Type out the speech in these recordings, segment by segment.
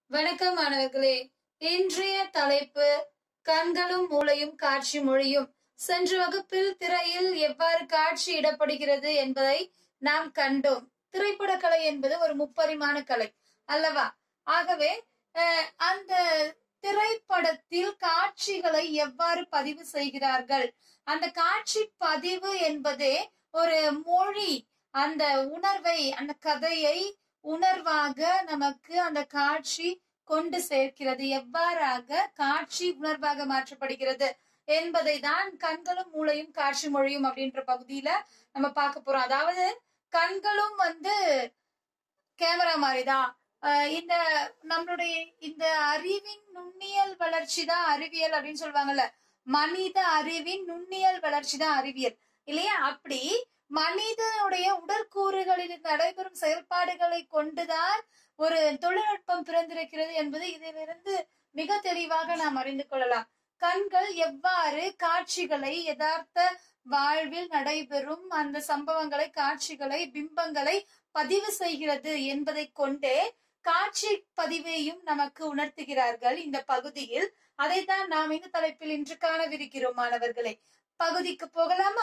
வணக்கம் மாணவர்களே இன்றைய தலைப்பு கண்களும் மூளையும் காட்சி மொழியும் சென்ற வகுப்பில் திரையில் எவ்வாறு காட்சி இடப்படுகிறது என்பதை நாம் கண்டோம் திரைப்பட கலை என்பது ஒரு முப்பரிமாண கலை அல்லவா ஆகவே அஹ், அந்த திரைப்படத்தில் காட்சிகளை எவ்வாறு பதிவு செய்கிறார்கள் அந்த காட்சி பதிவு என்பதே ஒரு மொழி அந்த உணர்வை அந்த கதையை உணர்வாக நமக்கு அந்த காட்சி கொண்டு சேர்க்கிறது எவ்வாறாக காட்சி உணர்வாக மாற்றப்படுகிறது என்பதை தான் கண்களும் மூளையும் காட்சி மொழியும் அப்படின்ற பகுதியில நம்ம பார்க்க போறோம் அதாவது கண்களும் வந்து கேமரா மாதிரிதான் அஹ் இந்த நம்மளுடைய இந்த அறிவின் நுண்ணியல் வளர்ச்சி தான் அறிவியல் அப்படின்னு சொல்லுவாங்கல்ல மனித அறிவின் நுண்ணியல் வளர்ச்சி தான் அறிவியல் இல்லையா அப்படி மனிதனுடைய உடற்கூறுகளில் நடைபெறும் செயல்பாடுகளை கொண்டுதான் ஒரு தொழில்நுட்பம் பிறந்திருக்கிறது என்பது இதிலிருந்து மிக தெளிவாக நாம் அறிந்து கொள்ளலாம் கண்கள் எவ்வாறு காட்சிகளை யதார்த்த வாழ்வில் நடைபெறும் அந்த சம்பவங்களை காட்சிகளை பிம்பங்களை பதிவு செய்கிறது என்பதை கொண்டே காட்சி பதிவையும் நமக்கு உணர்த்துகிறார்கள் இந்த பகுதியில் அதைத்தான் நாம் இந்த தலைப்பில் இன்று காணவிருக்கிறோம் மாணவர்களே பகுதிக்கு போகலாமா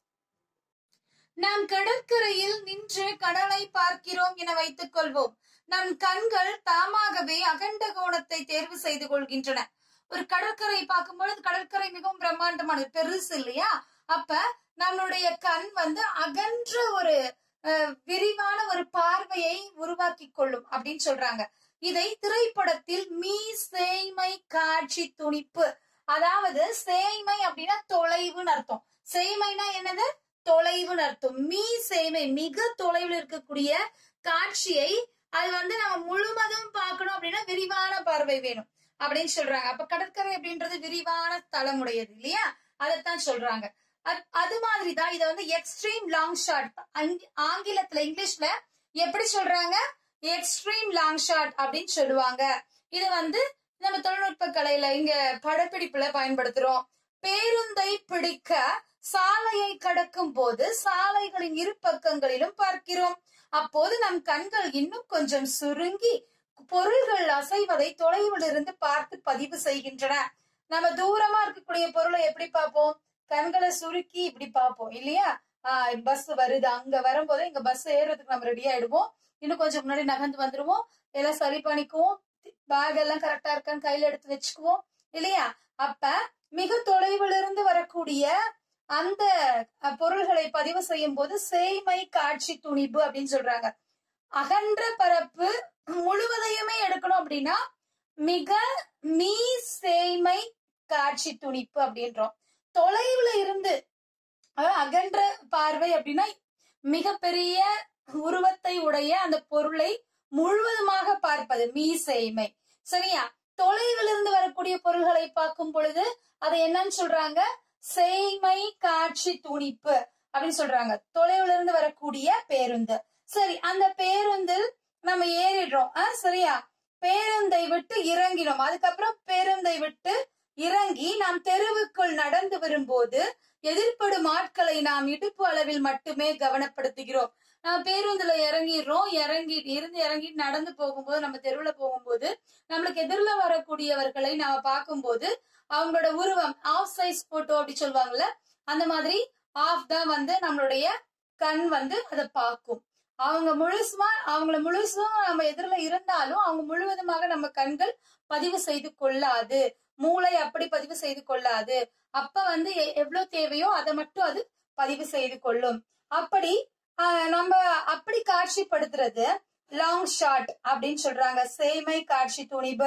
நாம் கடற்கரையில் நின்று கடலை பார்க்கிறோம் என வைத்துக் கொள்வோம் நம் கண்கள் தாமாகவே அகண்ட கோணத்தை தேர்வு செய்து கொள்கின்றன ஒரு கடற்கரை பார்க்கும் பொழுது கடற்கரை மிகவும் பிரம்மாண்டமானது பெருசு இல்லையா அப்ப நம்மளுடைய கண் வந்து அகன்ற ஒரு அஹ், விரிவான ஒரு பார்வையை உருவாக்கி கொள்ளும் அப்படின்னு சொல்றாங்க இதை திரைப்படத்தில் மீ சேய்மை காட்சி துணிப்பு அதாவது சேய்மை அப்படின்னா தொலைவுன்னு அர்த்தம் சேய்மைனா என்னது தொலைவுன்னு அர்த்தம் மீ சேமை மிக தொலைவில் இருக்கக்கூடிய காட்சியை அது வந்து நம்ம முழுவதும் பார்க்கணும் அப்படின்னா விரிவான பார்வை வேணும் அப்படின்னு சொல்றாங்க அப்ப கடற்கரை அப்படின்றது விரிவான தளமுடையது இல்லையா அதைத்தான் சொல்றாங்க அது- அது மாதிரிதான் இதை வந்து எக்ஸ்ட்ரீம் லாங் ஷாட் ஆங்கிலத்துல இங்கிலீஷ்ல எப்படி சொல்றாங்க எக்ஸ்ட்ரீம் லாங் ஷாட் அப்படின்னு சொல்லுவாங்க இது வந்து நம்ம தொழில்நுட்ப கலையில இங்க படப்பிடிப்புல பயன்படுத்துறோம் பேருந்தை பிடிக்க சாலையை கடக்கும் போது சாலைகளின் இரு பக்கங்களிலும் பார்க்கிறோம் அப்போது நம் கண்கள் இன்னும் கொஞ்சம் சுருங்கி பொருள்கள் அசைவதை தொலைவில் இருந்து பார்த்து பதிவு செய்கின்றன நம்ம தூரமா இருக்கக்கூடிய பொருளை எப்படி பார்ப்போம் கண்களை சுருக்கி இப்படி பார்ப்போம் இல்லையா ஆஹ் பஸ் வருது அங்க வரும்போது இங்க பஸ் ஏறுறதுக்கு நம்ம ரெடி ஆயிடுவோம் இன்னும் கொஞ்சம் முன்னாடி நகர்ந்து வந்துருவோம் எல்லாம் சரி பண்ணிக்குவோம் பேக் எல்லாம் கரெக்டா இருக்கான்னு கையில எடுத்து வச்சுக்குவோம் இல்லையா அப்ப மிக தொலைவில் இருந்து வரக்கூடிய அந்த அஹ், பொருள்களை பதிவு செய்யும் போது சேய்மை காட்சி துணிப்பு அப்படின்னு சொல்றாங்க அகன்ற பரப்பு முழுவதையுமே எடுக்கணும் அப்படின்னா மிக மீ சேய்மை காட்சி துணிப்பு அப்படின்றோம் தொலைவுல இருந்து அதாவது அகன்ற பார்வை அப்படின்னா மிகப்பெரிய உருவத்தை உடைய அந்த பொருளை முழுவதுமாக பார்ப்பது மீ சேய்மை சரியா தொலைவில் இருந்து வரக்கூடிய பொருள்களை பார்க்கும் பொழுது அதை என்னன்னு சொல்றாங்க சேய்மை காட்சி துணிப்பு அப்படின்னு சொல்றாங்க தொலைவுல இருந்து வரக்கூடிய பேருந்து சரி அந்த பேருந்தில் நம்ம ஏறிடுறோம் ஆ, சரியா பேருந்தை விட்டு இறங்கினோம் அதுக்கப்புறம் பேருந்தை விட்டு இறங்கி நாம் தெருவுக்குள் நடந்து வரும்போது எதிர்ப்படும் ஆட்களை நாம் இடுப்பு அளவில் மட்டுமே கவனப்படுத்துகிறோம் நம்ம பேருந்துல இறங்கிடுறோம் இறங்கி இருந்து இறங்கி நடந்து போகும்போது நம்ம தெருவுல போகும்போது நம்மளுக்கு எதிரில் வரக்கூடியவர்களை நாம பார்க்கும்போது அவங்களோட உருவம் ஆஃப் சைஸ் போட்டோ அப்படி சொல்லுவாங்கல்ல அந்த மாதிரி ஆஃப் தான் வந்து நம்மளுடைய கண் வந்து அதை பார்க்கும் அவங்க முழுசுமா அவங்கள முழுசும் நம்ம எதிரில் இருந்தாலும் அவங்க முழுவதுமாக நம்ம கண்கள் பதிவு செய்து கொள்ளாது மூளை அப்படி பதிவு செய்து கொள்ளாது அப்ப வந்து எ- எவ்வளவு தேவையோ அதை மட்டும் அது பதிவு செய்து கொள்ளும் அப்படி ஆஹ், நம்ம அப்படி காட்சிப்படுத்துறது லாங் ஷாட் அப்படின்னு சொல்றாங்க சேமை காட்சி துணிவு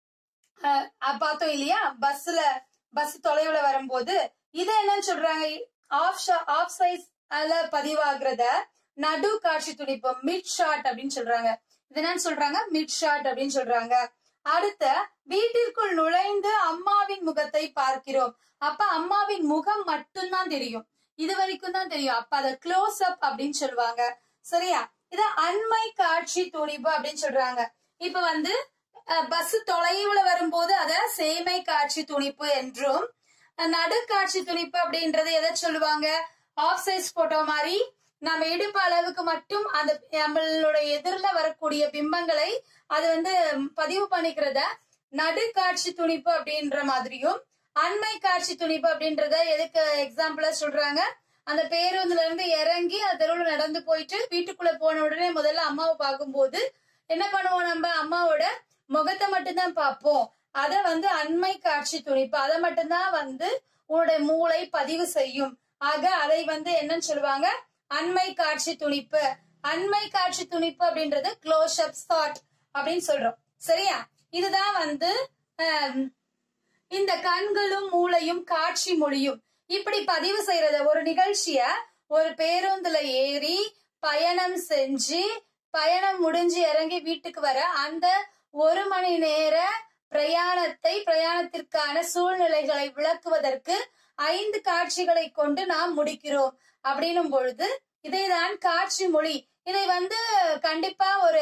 ஆஹ், அஹ் பார்த்தோம் இல்லையா பஸ்ல பஸ் தொலைவுல வரும்போது இது என்னன்னு சொல்றாங்க ஆஃப் ஆஃப் சைஸ் பதிவாகிறத நடு காட்சி துணிப்பு மிட் ஷாட் அப்படின்னு சொல்றாங்க இது என்னன்னு சொல்றாங்க மிட் ஷாட் அப்படின்னு சொல்றாங்க அடுத்த வீட்டிற்குள் நுழைந்து அம்மாவின் முகத்தை பார்க்கிறோம் அப்ப அம்மாவின் முகம் மட்டும்தான் தெரியும் இது வரைக்கும் தான் தெரியும் அப்ப அத க்ளோஸ் அப் அப்படின்னு சொல்லுவாங்க சரியா இத அண்மை காட்சி துணிப்பு அப்படின்னு சொல்றாங்க இப்ப வந்து பஸ் தொலைவுல வரும்போது அத சேமை காட்சி துணிப்பு என்றும் அஹ், நடுக்காட்சி துணிப்பு அப்படின்றது எதை சொல்லுவாங்க ஆஃப் சைஸ் போட்டோ மாதிரி நம்ம இடுப்பு அளவுக்கு மட்டும் அந்த நம்மளோட எதிரில வரக்கூடிய பிம்பங்களை அது வந்து பதிவு பண்ணிக்கிறத நடுக்காட்சி துணிப்பு அப்படின்ற மாதிரியும் அண்மை காட்சி துணிப்பு அப்படின்றத எதுக்கு எக்ஸாம்பிளா சொல்றாங்க அந்த பேருந்துல இருந்து இறங்கி அந்த தெருவுல நடந்து போயிட்டு வீட்டுக்குள்ள போன உடனே முதல்ல அம்மாவை பார்க்கும்போது என்ன பண்ணுவோம் நம்ம அம்மாவோட முகத்தை மட்டும்தான் பார்ப்போம் அத வந்து அண்மை காட்சி துணிப்பு அதை மட்டும்தான் வந்து உன்னுடைய மூளை பதிவு செய்யும் ஆக அதை வந்து என்னன்னு சொல்லுவாங்க அண்மை காட்சி துணிப்பு அண்மை காட்சி துணிப்பு அப்படின்றது க்ளோஸ் அப் தாட் அப்படின்னு சொல்றோம் சரியா இதுதான் வந்து ஆம், இந்த கண்களும் மூளையும் காட்சி மொழியும் இப்படி பதிவு செய்யறத ஒரு நிகழ்ச்சிய ஒரு பேருந்துல ஏறி பயணம் செஞ்சு பயணம் முடிஞ்சு இறங்கி வீட்டுக்கு வர அந்த ஒரு மணி நேர பிரயாணத்தை பிரயாணத்திற்கான சூழ்நிலைகளை விளக்குவதற்கு ஐந்து காட்சிகளை கொண்டு நாம் முடிக்கிறோம் அப்படின்னும் பொழுது இதைதான் காட்சி மொழி இதை வந்து கண்டிப்பா ஒரு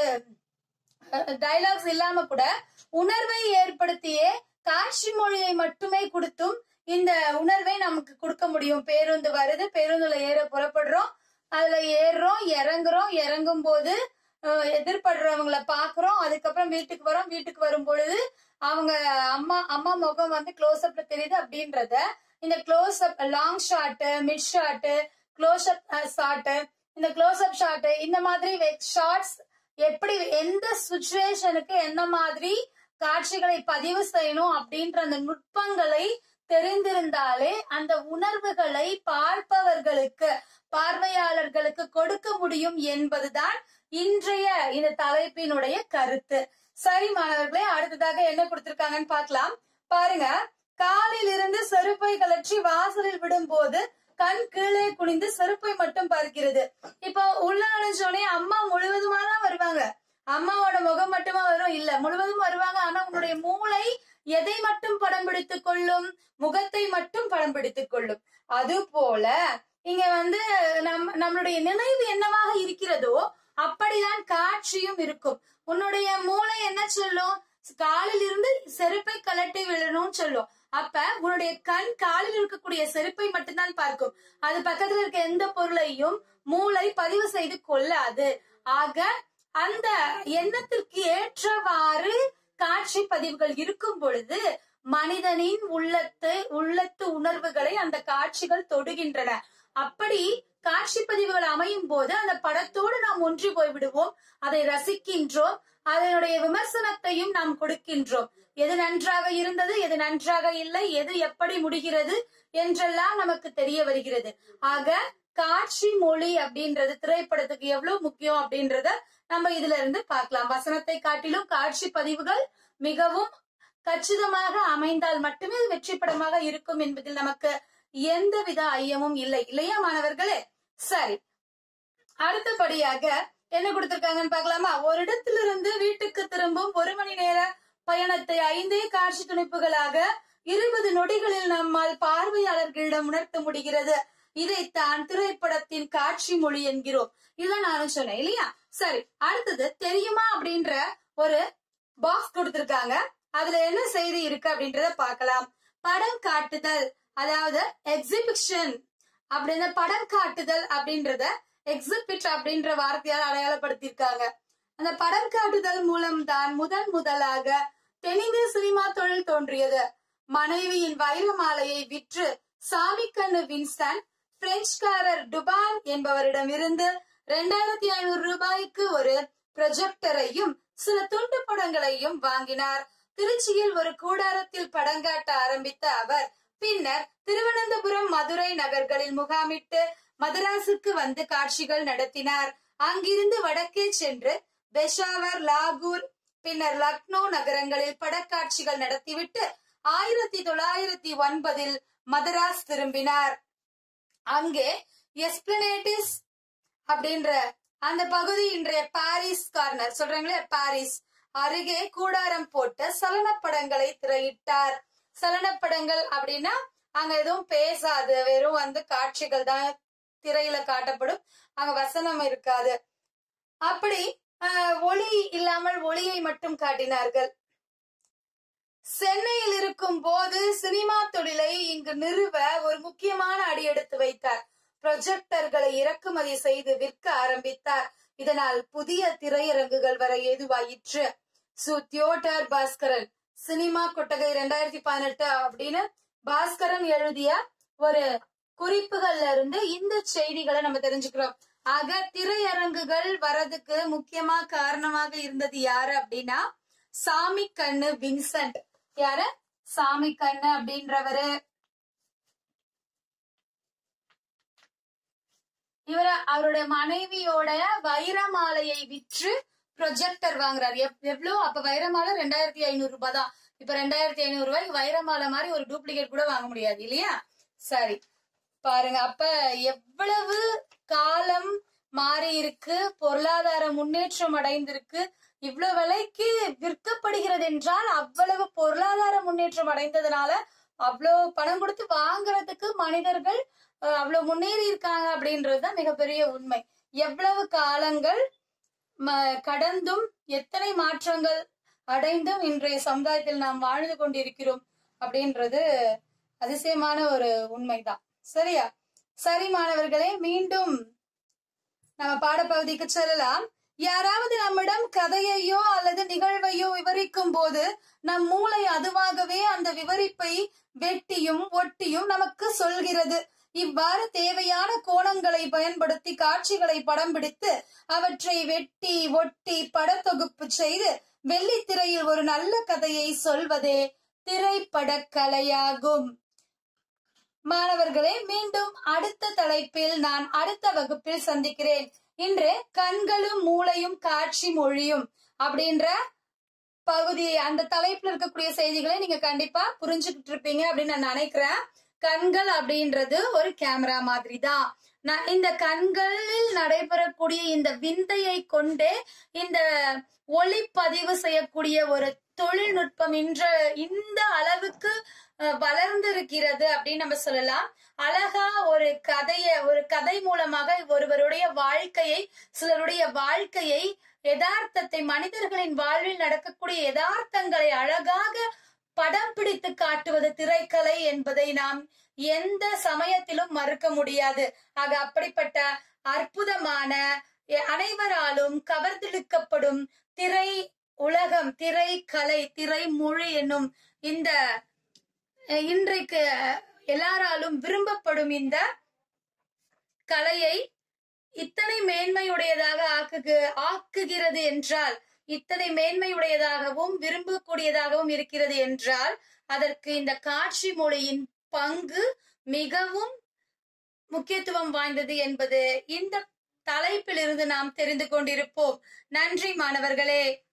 டைலாக்ஸ் இல்லாம கூட உணர்வை ஏற்படுத்தியே காட்சி மொழியை மட்டுமே கொடுத்தும் இந்த உணர்வை நமக்கு கொடுக்க முடியும் பேருந்து வருது பேருந்துல ஏற புறப்படுறோம் அதுல ஏறுறோம் இறங்குறோம் இறங்கும் போது அஹ், எதிர்படுறவங்கள பாக்குறோம் அதுக்கப்புறம் வீட்டுக்கு வரோம் வீட்டுக்கு வரும் பொழுது அவங்க அம்மா அம்மா முகம் வந்து க்ளோஸ் அப்ல தெரியுது அப்படின்றத இந்த close up long shot mid shot close up shot இந்த க்ளோஸ் அப் ஷாட் இந்த மாதிரி ஷார்ட்ஸ் எப்படி எந்த சுச்சுவேஷனுக்கு என்ன மாதிரி காட்சிகளை பதிவு செய்யணும் அப்படின்ற அந்த நுட்பங்களை தெரிந்திருந்தாலே அந்த உணர்வுகளை பார்ப்பவர்களுக்கு பார்வையாளர்களுக்கு கொடுக்க முடியும் என்பதுதான் இன்றைய இந்த தலைப்பினுடைய கருத்து சரி மாணவர்களே அடுத்ததாக என்ன கொடுத்திருக்காங்கன்னு பார்க்கலாம் பாருங்க காலில் இருந்து செருப்பை கலற்றி வாசலில் விடும்போது கண் கீழே குனிந்து செருப்பை மட்டும் பார்க்கிறது இப்போ உள்ள நுழைஞ்சோடனே அம்மா முழுவதுமா தான் வருவாங்க அம்மாவோட முகம் மட்டுமா வரும் இல்ல முழுவதும் வருவாங்க ஆனா உன்னுடைய மூளை எதை மட்டும் படம் பிடித்துக் கொள்ளும் முகத்தை மட்டும் படம் பிடித்துக் கொள்ளும் அது போல இங்க வந்து நம் நம்மளுடைய நினைவு என்னவாக இருக்கிறதோ அப்படிதான் காட்சியும் இருக்கும் உன்னுடைய மூளை என்ன சொல்லும் காலில் இருந்து செருப்பை கலட்டி விழணும்னு சொல்லும் அப்ப உன்னுடைய கண் காலில் இருக்கக்கூடிய செருப்பை மட்டும்தான் பார்க்கும் அது பக்கத்துல இருக்க எந்த பொருளையும் மூளை பதிவு செய்து கொள்ளாது ஆக அந்த எண்ணத்திற்கு ஏற்றவாறு காட்சி பதிவுகள் இருக்கும் பொழுது மனிதனின் உள்ளத்து உள்ளத்து உணர்வுகளை அந்த காட்சிகள் தொடுகின்றன அப்படி காட்சி பதிவுகள் அமையும் போது அந்த படத்தோடு நாம் ஒன்றி போய் விடுவோம் அதை ரசிக்கின்றோம் அதனுடைய விமர்சனத்தையும் நாம் கொடுக்கின்றோம் எது நன்றாக இருந்தது எது நன்றாக இல்லை எது எப்படி முடிகிறது என்றெல்லாம் நமக்கு தெரிய வருகிறது ஆக காட்சி மொழி அப்படின்றது திரைப்படத்துக்கு எவ்வளவு முக்கியம் அப்படின்றத நம்ம இதுல இருந்து பார்க்கலாம் வசனத்தை காட்டிலும் காட்சி பதிவுகள் மிகவும் கச்சிதமாக அமைந்தால் மட்டுமே அது வெற்றி படமாக இருக்கும் என்பதில் நமக்கு எந்தவித ஐயமும் இல்லை இல்லையா மாணவர்களே சரி அடுத்தபடியாக என்ன கொடுத்திருக்காங்கன்னு பார்க்கலாமா ஒரு இடத்திலிருந்து வீட்டுக்கு திரும்பும் ஒரு மணி நேர பயணத்தை ஐந்தே காட்சி துணிப்புகளாக இருபது நொடிகளில் நம்மால் பார்வையாளர்களிடம் உணர்த்த முடிகிறது இதைத்தான் திரைப்படத்தின் காட்சி மொழி என்கிறோம் இதுதான் நானும் சொன்னேன் இல்லையா சரி அடுத்தது தெரியுமா அப்படின்ற ஒரு பாக்ஸ் கொடுத்திருக்காங்க அதுல என்ன செய்தி இருக்கு அப்படின்றத பார்க்கலாம் படம் காட்டுதல் அதாவது எக்ஸிபிஷன் அப்படின்ற படம் காட்டுதல் அப்படின்றத எக்ஸிபிட் அப்படின்ற வார்த்தையால் அடையாளப்படுத்தியிருக்காங்க அந்த படம் காட்டுதல் மூலம் தான் முதன் முதலாக தென்னிந்திய சினிமா தொழில் தோன்றியது மனைவியின் வைர மாலையை விற்று சாமிக்கண்ணு வின்ஸ்டன் பிரெஞ்சுக்காரர் டுபான் என்பவரிடம் இருந்து இரண்டாயிரத்தி ஐநூறு ரூபாய்க்கு ஒரு ப்ரொஜெக்டரையும் சில துண்டு படங்களையும் வாங்கினார் திருச்சியில் ஒரு கூடாரத்தில் படங்காட்ட ஆரம்பித்த அவர் பின்னர் திருவனந்தபுரம் மதுரை நகர்களில் முகாமிட்டு மதராசுக்கு வந்து காட்சிகள் நடத்தினார் அங்கிருந்து வடக்கே சென்று பெஷாவர் லாகூர் பின்னர் லக்னோ நகரங்களில் படக்காட்சிகள் நடத்திவிட்டு ஆயிரத்தி தொள்ளாயிரத்தி ஒன்பதில் மதராஸ் திரும்பினார் அங்கே எஸ்பிளனேட்டிஸ் அப்படின்ற அந்த பகுதி இன்றைய பாரிஸ் கார்னர் சொல்றாங்களே பாரிஸ் அருகே கூடாரம் போட்டு சலனப்படங்களை திரையிட்டார் சலனப்படங்கள் அப்படின்னா அங்க எதுவும் பேசாது வெறும் வந்து காட்சிகள் தான் திரையில காட்டப்படும் அங்க வசனம் இருக்காது அப்படி ஆஹ், ஒளி இல்லாமல் ஒளியை மட்டும் காட்டினார்கள் சென்னையில் இருக்கும் போது சினிமா தொழிலை இங்கு நிறுவ ஒரு முக்கியமான அடி எடுத்து வைத்தார் ப்ரொஜெக்டர்களை இறக்குமதி செய்து விற்க ஆரம்பித்தார் இதனால் புதிய திரையரங்குகள் வர ஏதுவாயிற்று சு தியோட்டர் பாஸ்கரன் சினிமா கொட்டகை ரெண்டாயிரத்தி பதினெட்டு அப்படின்னு பாஸ்கரன் எழுதிய ஒரு குறிப்புகள்ல இருந்து இந்த செய்திகளை நம்ம தெரிஞ்சுக்கிறோம் ஆக திரையரங்குகள் வரதுக்கு முக்கியமா காரணமாக இருந்தது யாரு அப்படின்னா சாமி கண்ணு வின்சென்ட் யாரு சாமி கண்ணு அப்படின்றவரு இவர அவருடைய மனைவியோட வைரமாலையை விற்று ப்ரொஜெக்டர் வாங்குறாரு எவ்- எவ்வளவு அப்ப வைரமாலை ரெண்டாயிரத்தி ஐநூறு ரூபாய் தான் இப்ப ரெண்டாயிரத்தி ஐநூறு ரூபாய்க்கு வைரமாலை மாதிரி ஒரு டூப்ளிகேட் கூட வாங்க முடியாது இல்லையா சரி பாருங்க அப்ப எவ்வளவு காலம் மாறி இருக்கு பொருளாதார முன்னேற்றம் அடைந்திருக்கு இவ்வளவு விலைக்கு விற்கப்படுகிறது என்றால் அவ்வளவு பொருளாதார முன்னேற்றம் அடைந்ததுனால அவ்வளவு பணம் கொடுத்து வாங்குறதுக்கு மனிதர்கள் அஹ், அவ்வளவு முன்னேறி இருக்காங்க அப்படின்றதுதான் மிகப்பெரிய உண்மை எவ்வளவு காலங்கள் ம- கடந்தும் எத்தனை மாற்றங்கள் அடைந்தும் இன்றைய சமுதாயத்தில் நாம் வாழ்ந்து கொண்டிருக்கிறோம் அப்படின்றது அதிசயமான ஒரு உண்மைதான் சரியா சரி மாணவர்களே மீண்டும் நம்ம பாடப்பகுதிக்கு செல்லலாம் யாராவது நம்மிடம் கதையையோ அல்லது நிகழ்வையோ விவரிக்கும் போது நம் மூளை அதுவாகவே அந்த விவரிப்பை வெட்டியும் ஒட்டியும் நமக்கு சொல்கிறது இவ்வாறு தேவையான கோணங்களை பயன்படுத்தி காட்சிகளை படம் பிடித்து அவற்றை வெட்டி ஒட்டி படத்தொகுப்பு செய்து வெள்ளித்திரையில் ஒரு நல்ல கதையை சொல்வதே திரைப்படக் கலையாகும் மாணவர்களே மீண்டும் அடுத்த தலைப்பில் நான் அடுத்த வகுப்பில் சந்திக்கிறேன் இன்று கண்களும் மூளையும் காட்சி மொழியும் அப்படின்ற பகுதி அந்த தலைப்புல இருக்கக்கூடிய செய்திகளை நீங்க கண்டிப்பா புரிஞ்சுக்கிட்டு இருப்பீங்க அப்படின்னு நான் நினைக்கிறேன் கண்கள் அப்படின்றது ஒரு கேமரா மாதிரி தான் நான் இந்த கண்களில் நடைபெறக்கூடிய இந்த விந்தையை கொண்டே இந்த ஒளிப்பதிவு செய்யக்கூடிய ஒரு தொழில்நுட்பம் இன்ற இந்த அளவுக்கு அஹ், வளர்ந்திருக்கிறது அப்படின்னு நம்ம சொல்லலாம் அழகா ஒரு கதைய ஒரு கதை மூலமாக ஒருவருடைய வாழ்க்கையை சிலருடைய வாழ்க்கையை யதார்த்தத்தை மனிதர்களின் வாழ்வில் நடக்கக்கூடிய யதார்த்தங்களை அழகாக படம் பிடித்து காட்டுவது திரைக்கலை என்பதை நாம் எந்த சமயத்திலும் மறுக்க முடியாது ஆக அப்படிப்பட்ட அற்புதமான எ- அனைவராலும் கவர்ந்தெடுக்கப்படும் திரை உலகம் திரை கலை திரை மொழி என்னும் இந்த அஹ், இன்றைக்கு அஹ், எல்லாராலும் விரும்பப்படும் இந்த கலையை இத்தனை மேன்மையுடையதாக ஆக்குகு ஆக்குகிறது என்றால் இத்தனை மேன்மையுடையதாகவும் விரும்பக்கூடியதாகவும் இருக்கிறது என்றால் அதற்கு இந்த காட்சி மொழியின் பங்கு மிகவும் முக்கியத்துவம் வாய்ந்தது என்பது இந்த தலைப்பிலிருந்து நாம் தெரிந்து கொண்டிருப்போம் நன்றி மாணவர்களே